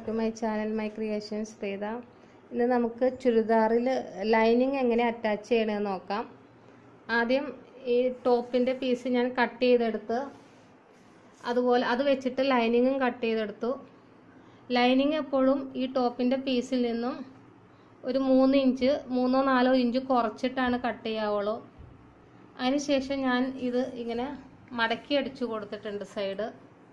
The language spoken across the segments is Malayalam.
to my channel my creations Preetha ഇന്ന് നമുക്ക് ചുരിദാറിൽ ലൈനിങ് എങ്ങനെ അറ്റാച്ച് ചെയ്യണമെന്ന് നോക്കാം ആദ്യം ഈ ടോപ്പിൻ്റെ പീസ് ഞാൻ കട്ട് ചെയ്തെടുത്ത് അതുപോലെ അത് വെച്ചിട്ട് ലൈനിങ്ങും കട്ട് ചെയ്തെടുത്തു ലൈനിങ് എപ്പോഴും ഈ ടോപ്പിൻ്റെ പീസിൽ നിന്നും ഒരു മൂന്ന് ഇഞ്ച് മൂന്നോ നാലോ ഇഞ്ച് കുറച്ചിട്ടാണ് കട്ട് ചെയ്യാവുള്ളൂ അതിനുശേഷം ഞാൻ ഇത് ഇങ്ങനെ മടക്കി അടിച്ചു കൊടുത്തിട്ടുണ്ട് സൈഡ്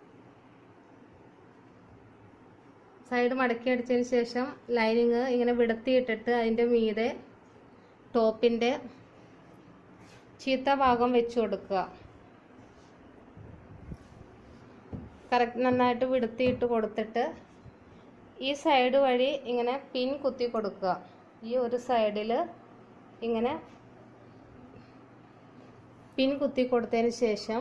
സൈഡ് മടക്കി അടിച്ചതിന് ശേഷം ലൈനിങ് ഇങ്ങനെ വിടത്തിയിട്ടിട്ട് അതിൻ്റെ മീതെ ടോപ്പിൻ്റെ ചീത്ത ഭാഗം വെച്ച് കൊടുക്കുക കറക്റ്റ് നന്നായിട്ട് വിടുത്തിയിട്ട് കൊടുത്തിട്ട് ഈ സൈഡ് വഴി ഇങ്ങനെ പിൻ കുത്തി കൊടുക്കുക ഈ ഒരു സൈഡിൽ ഇങ്ങനെ പിൻ കുത്തി കൊടുത്തതിന് ശേഷം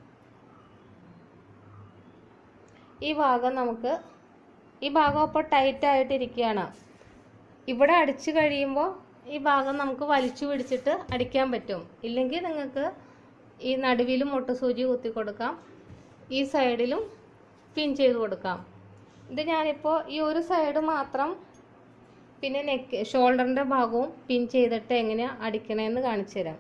ഈ ഭാഗം നമുക്ക് ഈ ഭാഗം ഇപ്പോൾ ടൈറ്റ് ആയിട്ടിരിക്കുകയാണ് ഇവിടെ അടിച്ചു കഴിയുമ്പോൾ ഈ ഭാഗം നമുക്ക് വലിച്ചു പിടിച്ചിട്ട് അടിക്കാൻ പറ്റും ഇല്ലെങ്കിൽ നിങ്ങൾക്ക് ഈ നടുവിലും മുട്ട സൂചി കുത്തി കൊടുക്കാം ഈ സൈഡിലും പിൻ ചെയ്ത് കൊടുക്കാം ഇത് ഞാനിപ്പോൾ ഈ ഒരു സൈഡ് മാത്രം പിന്നെ നെക്ക് ഷോൾഡറിൻ്റെ ഭാഗവും പിൻ ചെയ്തിട്ട് എങ്ങനെയാണ് അടിക്കണമെന്ന് കാണിച്ചു തരാം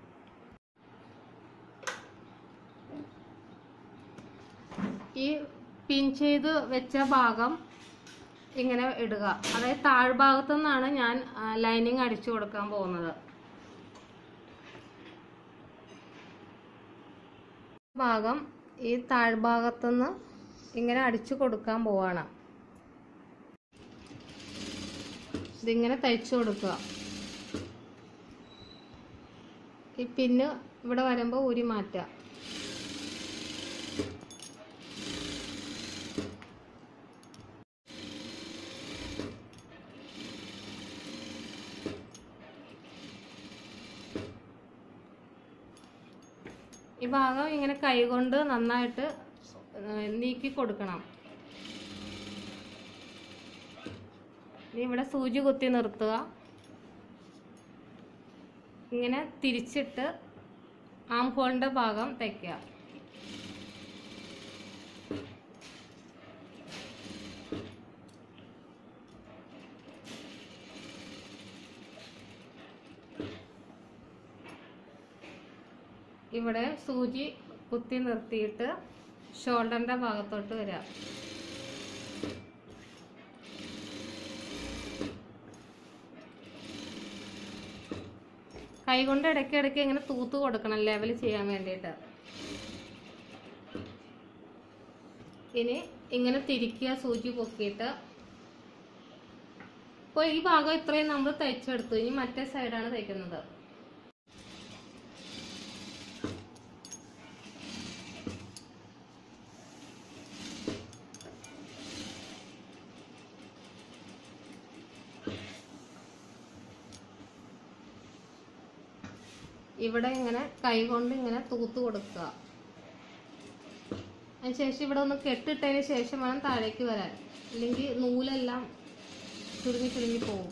ഈ പിൻ ചെയ്ത് വെച്ച ഭാഗം ഇങ്ങനെ ഇടുക അതായത് താഴ്ഭാഗത്തു നിന്നാണ് ഞാൻ ലൈനിങ് അടിച്ചു കൊടുക്കാൻ പോകുന്നത് ഭാഗം ഈ താഴ്ഭാഗത്തുനിന്ന് ഇങ്ങനെ അടിച്ചു കൊടുക്കാൻ പോവാണ് ഇതിങ്ങനെ തയ്ച്ചു കൊടുക്കുക ഈ പിന്ന് ഇവിടെ വരുമ്പോൾ ഊരി മാറ്റുക ഈ ഭാഗം ഇങ്ങനെ കൈകൊണ്ട് നന്നായിട്ട് നീക്കി കൊടുക്കണം ഇനി ഇവിടെ സൂചി കുത്തി നിർത്തുക ഇങ്ങനെ തിരിച്ചിട്ട് ആം ഹോളിൻ്റെ ഭാഗം തയ്ക്കുക ഇവിടെ സൂചി കുത്തി നിർത്തിയിട്ട് ഷോൾഡറിൻ്റെ ഭാഗത്തോട്ട് വരാം കൈകൊണ്ട് ഇടയ്ക്ക് ഇടയ്ക്ക് ഇങ്ങനെ തൂത്ത് കൊടുക്കണം ലെവൽ ചെയ്യാൻ വേണ്ടിയിട്ട് ഇനി ഇങ്ങനെ തിരിക്കുക സൂചി പൊക്കിയിട്ട് ഇപ്പോൾ ഈ ഭാഗം ഇത്രയും നമ്മൾ തയ്ച്ചെടുത്തു ഇനി മറ്റേ സൈഡാണ് തയ്ക്കുന്നത് ഇവിടെ ഇങ്ങനെ കൈകൊണ്ട് ഇങ്ങനെ തൂത്ത് കൊടുക്കുക അതിനുശേഷം ഇവിടെ ഒന്ന് കെട്ടിട്ടതിന് ശേഷം വേണം താഴേക്ക് വരാൻ അല്ലെങ്കിൽ നൂലെല്ലാം ചുരുങ്ങി ചുരുങ്ങി പോകും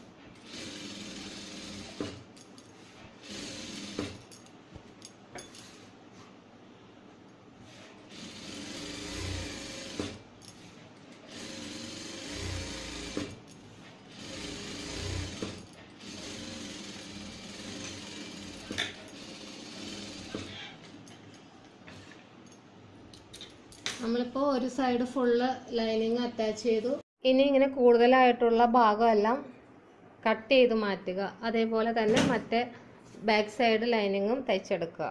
നമ്മളിപ്പോൾ ഒരു സൈഡ് ഫുള്ള് ലൈനിങ് അറ്റാച്ച് ചെയ്തു ഇനി ഇങ്ങനെ കൂടുതലായിട്ടുള്ള ഭാഗമെല്ലാം കട്ട് ചെയ്ത് മാറ്റുക അതേപോലെ തന്നെ മറ്റേ ബാക്ക് സൈഡ് ലൈനിങ്ങും തയ്ച്ചെടുക്കുക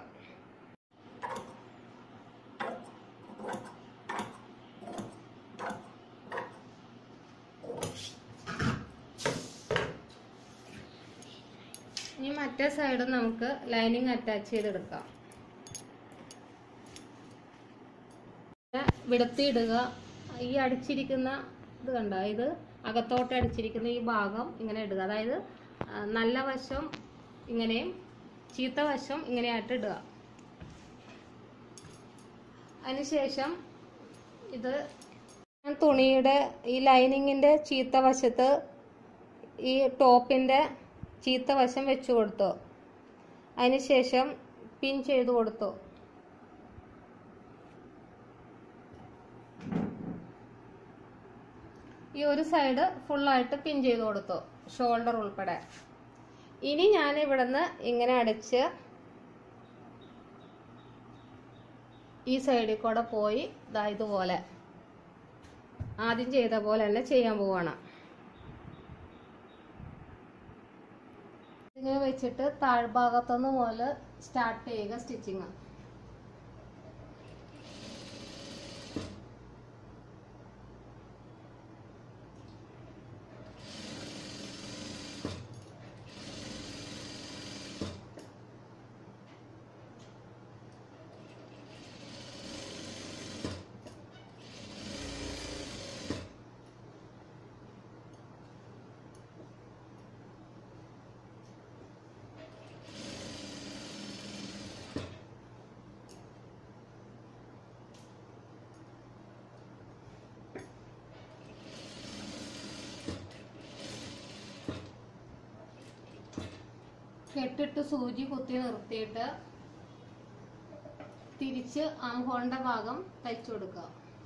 ഇനി മറ്റേ സൈഡ് നമുക്ക് ലൈനിങ് അറ്റാച്ച് ചെയ്തെടുക്കാം വിടത്തിയിടുക ഈ അടിച്ചിരിക്കുന്ന ഇത് കണ്ട ഇത് അകത്തോട്ട് അടിച്ചിരിക്കുന്ന ഈ ഭാഗം ഇങ്ങനെ ഇടുക അതായത് നല്ല വശം ഇങ്ങനെയും ചീത്ത വശം ഇങ്ങനെയായിട്ട് ഇടുക അതിനുശേഷം ഇത് തുണിയുടെ ഈ ലൈനിങ്ങിൻ്റെ ചീത്ത വശത്ത് ഈ ടോപ്പിൻ്റെ ചീത്ത വശം വെച്ച് കൊടുത്തു അതിനുശേഷം പിൻ ചെയ്ത് കൊടുത്തു ഈ ഒരു സൈഡ് ഫുള്ളായിട്ട് പിൻ ചെയ്ത് കൊടുത്തു ഷോൾഡർ ഉൾപ്പെടെ ഇനി ഞാൻ ഇവിടുന്ന് ഇങ്ങനെ അടിച്ച് ഈ സൈഡിൽ കൂടെ പോയി ദാ ഇതുപോലെ ആദ്യം ചെയ്ത പോലെ തന്നെ ചെയ്യാൻ പോവാണ് ഇങ്ങനെ വെച്ചിട്ട് താഴ്ഭാഗത്തുനിന്ന് മുതൽ സ്റ്റാർട്ട് ചെയ്യുക സ്റ്റിച്ചിങ് കെട്ടിട്ട് സൂചി കുത്തി നിർത്തിയിട്ട് തിരിച്ച് ആംഹോളിന്റെ ഭാഗം തയ്ച്ചു കൊടുക്കുക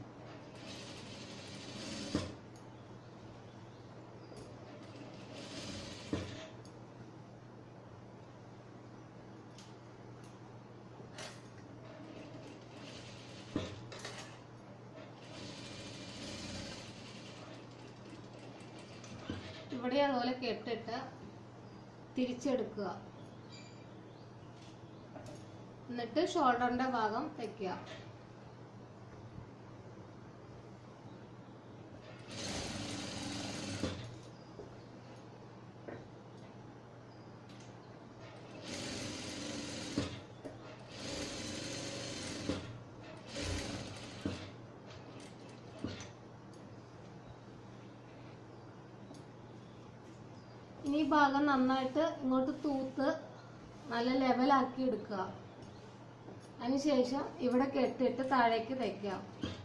ഇവിടെ അതുപോലെ കെട്ടിട്ട് തിരിച്ചെടുക്കുക എന്നിട്ട് ഷോൾഡറിന്റെ ഭാഗം തയ്ക്കുക ഇനി ഈ ഭാഗം നന്നായിട്ട് ഇങ്ങോട്ട് തൂത്ത് നല്ല ലെവലാക്കി എടുക്കുക അതിനുശേഷം ഇവിടെ കെട്ടിട്ട് താഴേക്ക് തയ്ക്കുക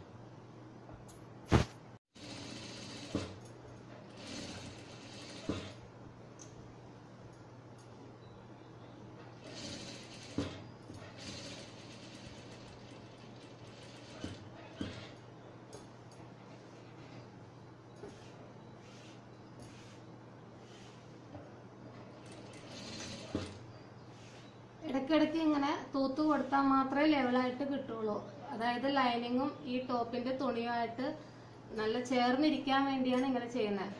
ഇടയ്ക്കിടയ്ക്ക് ഇങ്ങനെ തൂത്ത് കൊടുത്താൽ മാത്രമേ ലെവലായിട്ട് കിട്ടുള്ളൂ അതായത് ലൈനിങ്ങും ഈ ടോപ്പിന്റെ തുണിയുമായിട്ട് നല്ല ചേർന്നിരിക്കാൻ വേണ്ടിയാണ് ഇങ്ങനെ ചെയ്യുന്നത്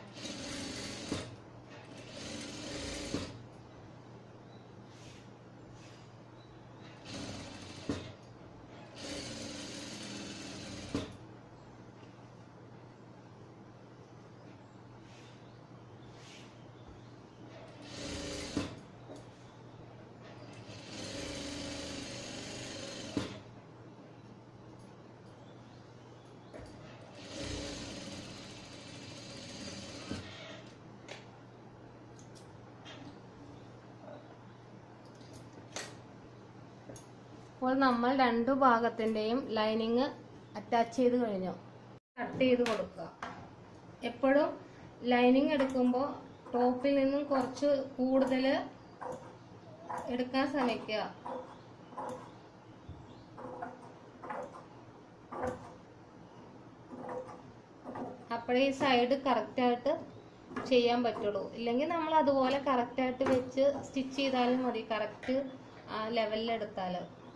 അപ്പോൾ നമ്മൾ രണ്ടു ഭാഗത്തിന്റെയും ലൈനിങ് അറ്റാച്ച് ചെയ്ത് കഴിഞ്ഞു കട്ട് ചെയ്ത് കൊടുക്കുക എപ്പോഴും ലൈനിങ് എടുക്കുമ്പോൾ ടോപ്പിൽ നിന്നും കുറച്ച് കൂടുതൽ എടുക്കാൻ ശ്രമിക്കുക അപ്പോഴേ ഈ സൈഡ് കറക്റ്റായിട്ട് ചെയ്യാൻ പറ്റുള്ളൂ ഇല്ലെങ്കിൽ നമ്മൾ അതുപോലെ കറക്റ്റായിട്ട് വെച്ച് സ്റ്റിച്ച് ചെയ്താലും മതി കറക്റ്റ് ആ ലെവലിൽ എടുത്താൽ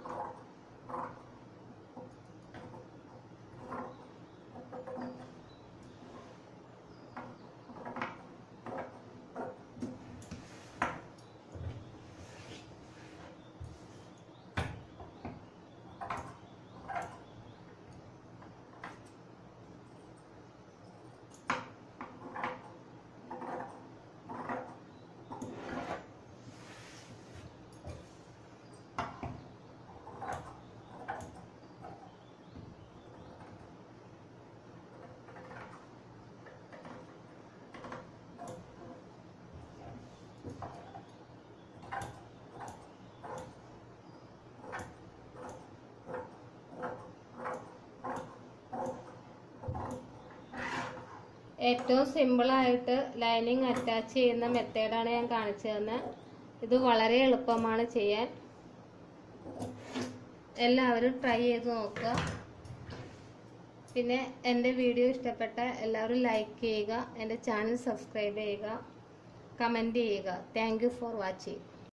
ഏറ്റവും സിമ്പിളായിട്ട് ലൈനിങ് അറ്റാച്ച് ചെയ്യുന്ന മെത്തേഡാണ് ഞാൻ കാണിച്ചു തന്നത് ഇത് വളരെ എളുപ്പമാണ് ചെയ്യാൻ എല്ലാവരും ട്രൈ ചെയ്ത് നോക്കുക പിന്നെ എൻ്റെ വീഡിയോ ഇഷ്ടപ്പെട്ട എല്ലാവരും ലൈക്ക് ചെയ്യുക എൻ്റെ ചാനൽ സബ്സ്ക്രൈബ് ചെയ്യുക കമൻറ്റ് ചെയ്യുക താങ്ക് യു ഫോർ വാച്ചിങ്